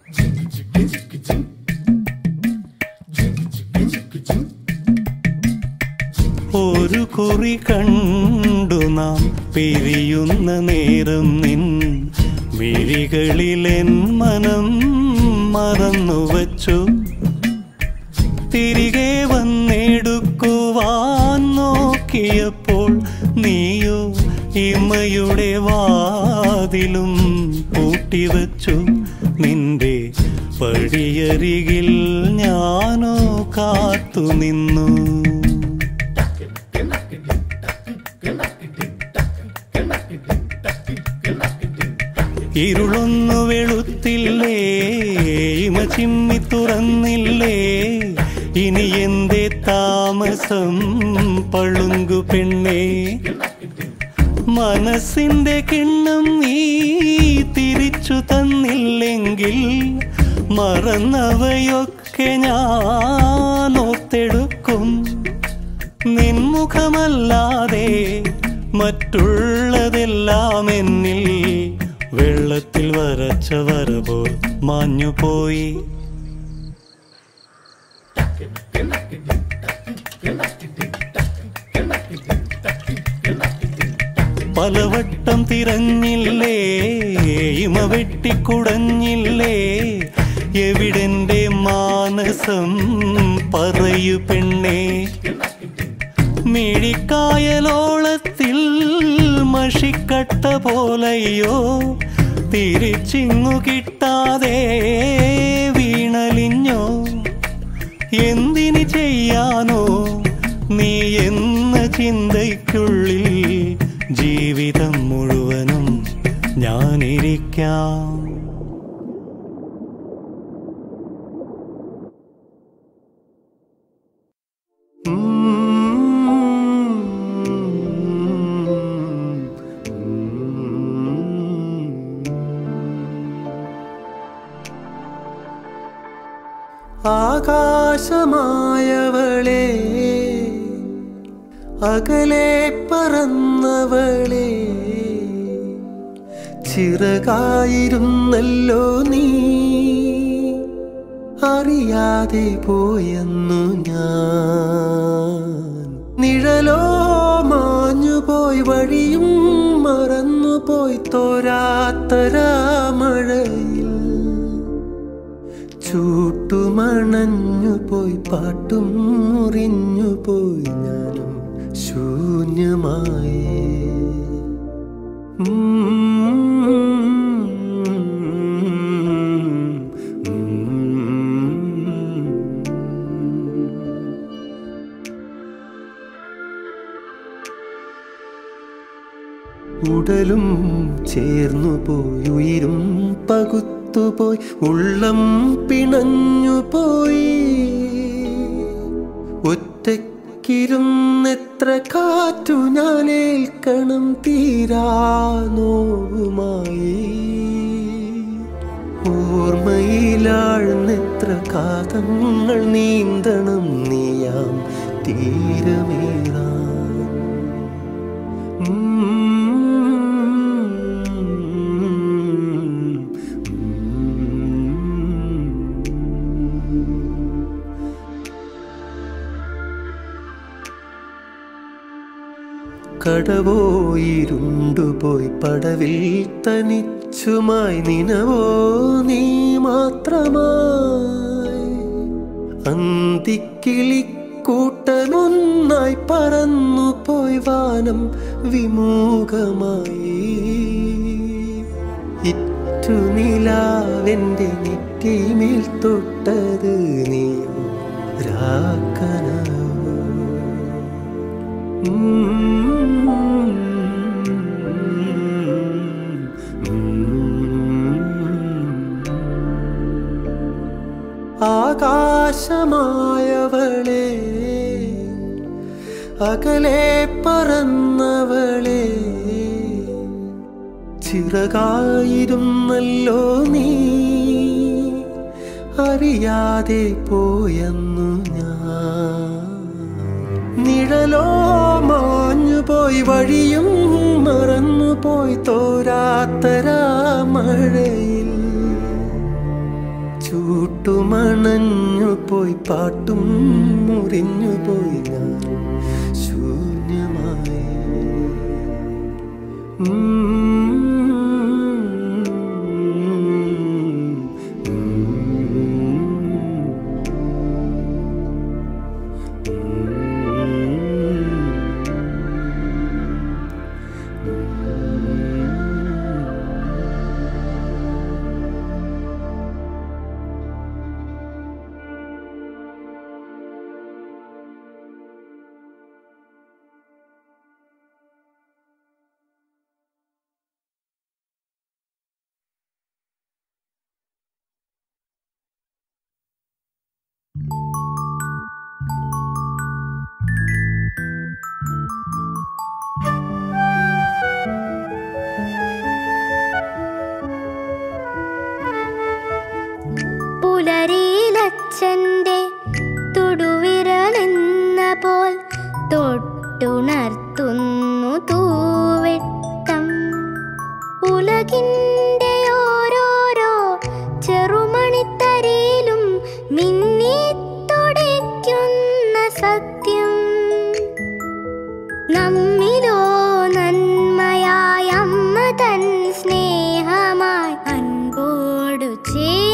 ഒരു കുറി കണ്ടു നാം പിരിയുന്ന നേരം നിൻ മിഴികളിലെൻ മനം മറന്നു വച്ചു തിരികെ വന്നെടുക്കുവാൻ നോക്കിയപ്പോൾ നീയോ ഇമ്മയുടെ വാതിലും പൂട്ടിവച്ചു നിന്റെ പടിയരികിൽ ഞാനോ കാത്തു നിന്നു ഇരുളൊന്നു വെളുത്തില്ലേ ഇമ ചിമ്മി തുറന്നില്ലേ ഇനി എന്റെ താമസം പളുങ്കു പെണ്ണേ മനസ്സിന്റെ കിണ്ണം നീ തിരിച്ചു തന്നില്ലെങ്കിൽ മറന്നവയൊക്കെ ഞാൻ ഓർത്തെടുക്കും നിൻമുഖമല്ലാതെ മറ്റുള്ളതെല്ലാം എന്നിൽ വെള്ളത്തിൽ വരച്ച വര പോൽ മാഞ്ഞുപോയി പലവട്ടം തിരഞ്ഞില്ലേ ഇമ വെട്ടിക്കുടഞ്ഞില്ലേ എവിടെന്റെ മാനസം പറയു പെണ്ണേ മിഴിക്കായലോളത്തിൽ മഷിക്കട്ട പോലയ്യോ തിരിച്ചിങ്ങു കിട്ടാതെ വീണലിഞ്ഞോ എന്തിന് ചെയ്യാനോ നീ എന്ന ചിന്തയ്ക്കുള്ളിൽ ജീവിതം മുഴുവനും ഞാനിരിക്കാം ആകാശമായവളെ അകലെ പറന്നവളെ ചിറകായിരുന്നല്ലോ നീ അറിയാതെ പോയെന്നു ഞാൻ നിഴലോ മാഞ്ഞുപോയി വഴിയും മറന്നുപോയി തോരാത്തരാമഴയിൽ ചൂട്ടുമണഞ്ഞു പോയി പാട്ടും മുറിഞ്ഞു പോയി ഞാനും ശൂന്യമായി ഉടലും ചേർന്നു പോയി ഉയിരും പകുത്തുപോയി ഉള്ളം പിണഞ്ഞു പോയി ഒറ്റയ്ക്കിരുന്നെത്ര കാറ്റു ഞാൻ ഏൽക്കണം തീരാ നോവുമായി ഓർമ്മയിലാഴ്ന്നെത്ര കാതങ്ങൾ നീന്തണം നീയാം തീരമേറാൻ കടവോയിരുണ്ടുപോയി പടവിൽ തനിച്ചുമായി നിനവോ നീ മാത്രമായി അന്തിക്കിളിക്കൂട്ടനൊന്നായി പറന്നു പോയി വാനം വിമുഖമായി ഇറ്റുനിലാവെന്റെ നെറ്റിമേൽ തൊട്ടത് നീ രാക്കനവോ ആകാശമായവളെ അകലെ പറന്നവളെ ചിറകായിരുന്നല്ലോ നീ അറിയാതെ പോയെന്നു ഞാൻ നിഴലോ മാഞ്ഞുപോയി വഴിയും മറന്നുപോയി തോരാത്തരാ മഴയിൽ ഒട്ടുമണഞ്ഞു പോയി പാട്ടും മുറിഞ്ഞു പോയി ഞാൻ ശൂന്യമായി പുലരിയിലച്ഛൻ്റെ തൊടുവിരലെന്ന പോൽ തൊട്ടുണർത്തുന്നു തൂവെട്ടം ഉലകിൻ്റെ ഓരോരോ ചെറുമണിത്തരയിലും മിന്നി തുടിക്കുന്ന സത്യം നമ്മിലോ നന്മയായ അമ്മ തൻ സ്നേഹമായി അൻപോടു ചേ